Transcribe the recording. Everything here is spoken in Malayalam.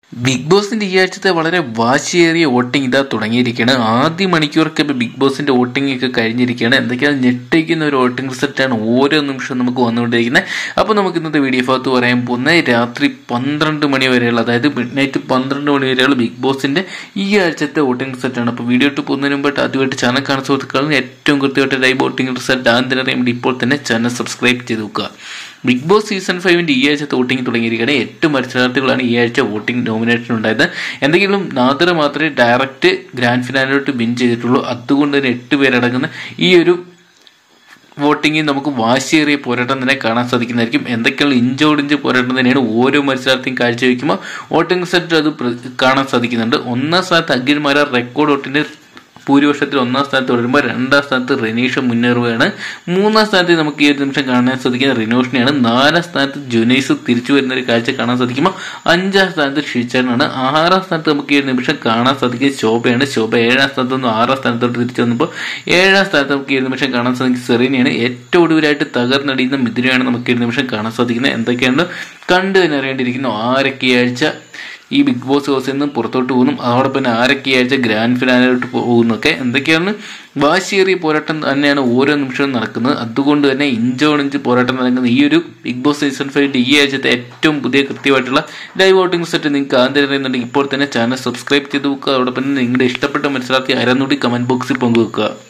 ബിഗ് ബോസിന്റെ ഈ ആഴ്ചത്തെ വളരെ വാശിയേറിയ വോട്ടിംഗ് ഇതാ തുടങ്ങിയിരിക്കുകയാണ് ആദ്യ മണിക്കൂറൊക്കെ ഇപ്പോൾ ബിഗ് ബോസിന്റെ വോട്ടിംഗ് ഒക്കെ കഴിഞ്ഞിരിക്കുകയാണ് എന്തൊക്കെയാണ് ഞെട്ടിക്കുന്ന ഒരു വോട്ടിംഗ് റിസൾട്ടാണ് ഓരോ നിമിഷവും നമുക്ക് വന്നുകൊണ്ടിരിക്കുന്നത് അപ്പോൾ നമുക്ക് ഇന്നത്തെ വീഡിയോ ഭാഗത്ത് പറയാൻ പോകുന്നത് രാത്രി പന്ത്രണ്ട് മണി വരെയുള്ള അതായത് മിഡ് നൈറ്റ് പന്ത്രണ്ട് മണി വരെയുള്ള ബിഗ് ബോസിന്റെ ഈ ആഴ്ചത്തെ വോട്ടിംഗ് റിസൾട്ടാണ് അപ്പോൾ വീഡിയോ ഇട്ട് പോകുന്നതിന് മുമ്പായിട്ട് ആദ്യമായിട്ട് ചാനൽ കാണുന്ന സുഹൃത്തുക്കളും ഏറ്റവും കൃത്യമായിട്ട് ലൈവ് വോട്ടിംഗ് റിസൾട്ട് ആദ്യം അറിയാൻ വേണ്ടി ഇപ്പോൾ തന്നെ ചാനൽ സബ്സ്ക്രൈബ് ചെയ്ത് വെക്കുക ബിഗ് ബോസ് സീസൺ ഫൈവിന്റെ ഈ ആഴ്ചത്തെ വോട്ടിംഗ് തുടങ്ങിയിരിക്കുകയാണ് എട്ട് മത്സരാർത്ഥികളാണ് ഈ ആഴ്ച വോട്ടിംഗ് നോമിനേഷൻ ഉണ്ടായത് എന്തെങ്കിലും നാദർ മാത്രമേ ഡയറക്റ്റ് ഗ്രാൻഡ് ഫിനാലിലോട്ട് വിൻ ചെയ്തിട്ടുള്ളൂ അതുകൊണ്ട് തന്നെ എട്ട് പേരടങ്ങുന്ന ഈ ഒരു വോട്ടിങ്ങിൽ നമുക്ക് വാശിയേറിയ പോരാട്ടം തന്നെ കാണാൻ സാധിക്കുന്നതായിരിക്കും എന്തൊക്കെയുള്ള ഇഞ്ചോടിഞ്ച് പോരാട്ടം തന്നെയാണ് ഓരോ മത്സരാർത്ഥിയും കാഴ്ചവെക്കുമ്പോൾ വോട്ടിംഗ് സെറ്റ് അത് പ്ര- കാണാൻ സാധിക്കുന്നുണ്ട് ഒന്നാം സ്ഥാനത്ത് അഖിൽമാര റെക്കോർഡ് വോട്ടിന്റെ ഭൂരിപക്ഷത്തിൽ ഒന്നാം സ്ഥാനത്ത് തുടരുമ്പോൾ രണ്ടാം സ്ഥാനത്ത് റെനീഷ മുന്നേറുകയാണ് മൂന്നാം സ്ഥാനത്ത് നമുക്ക് ഈ ഒരു നിമിഷം കാണാൻ സാധിക്കുന്ന റിനോഷിനെയാണ് നാലാം സ്ഥാനത്ത് ജുനൈസ് തിരിച്ചു വരുന്ന ഒരു കാഴ്ച കാണാൻ സാധിക്കുമ്പോൾ അഞ്ചാം സ്ഥാനത്ത് ഷിച്ചാനാണ് ആറാം സ്ഥാനത്ത് നമുക്ക് ഈ ഒരു നിമിഷം കാണാൻ സാധിക്കുന്നത് ശോഭയാണ് ശോഭ ഏഴാം സ്ഥാനത്ത് നിന്ന് ആറാം സ്ഥാനത്തോട്ട് തിരിച്ചു വന്നപ്പോൾ ഏഴാം സ്ഥാനത്ത് നമുക്ക് ഈ ഒരു നിമിഷം കാണാൻ സാധിക്കുന്നത് സെറീനയാണ് ഏറ്റവും ഒടുവിലായിട്ട് തകർന്നടിയുന്ന മിഥുനയാണ് നമുക്ക് ഈ ഒരു നിമിഷം കാണാൻ സാധിക്കുന്നത് എന്തൊക്കെയാണ് കണ്ടു തന്നെ അറിയേണ്ടിയിരിക്കുന്നു ആരൊക്കെ ഈ ആഴ്ച ഈ ബിഗ് ബോസ് ഹൗസിൽ നിന്ന് പുറത്തോട്ട് പോകുന്നു അതോടൊപ്പം തന്നെ ആരൊക്കെ ഈ ആഴ്ച ഗ്രാൻഡ് ഫിനാലിലോട്ട് പോകുന്നൊക്കെ എന്തൊക്കെയാണ് വാശിയേറിയ പോരാട്ടം തന്നെയാണ് ഓരോ നിമിഷവും നടക്കുന്നത് അതുകൊണ്ട് തന്നെ ഇഞ്ചോടിഞ്ച് പോരാട്ടം നടക്കുന്ന ഈ ഒരു ബിഗ് ബോസ് സീസൺ ഫൈവിന്റെ ഈ ആഴ്ചത്തെ ഏറ്റവും പുതിയ കൃത്യമായിട്ടുള്ള ലൈവ് വോട്ടിംഗ് സെറ്റ് നിങ്ങൾക്ക് ആദ്യം അറിയുന്നുണ്ടെങ്കിൽ ഇപ്പോൾ തന്നെ ചാനൽ സബ്സ്ക്രൈബ് ചെയ്ത് വെക്കുക അതോടൊപ്പം തന്നെ നിങ്ങളുടെ ഇഷ്ടപ്പെട്ട മത്സരാർത്ഥി ആരാന്നുകൂടി കമന്റ് ബോക്സിൽ പങ്കുവെക്കുക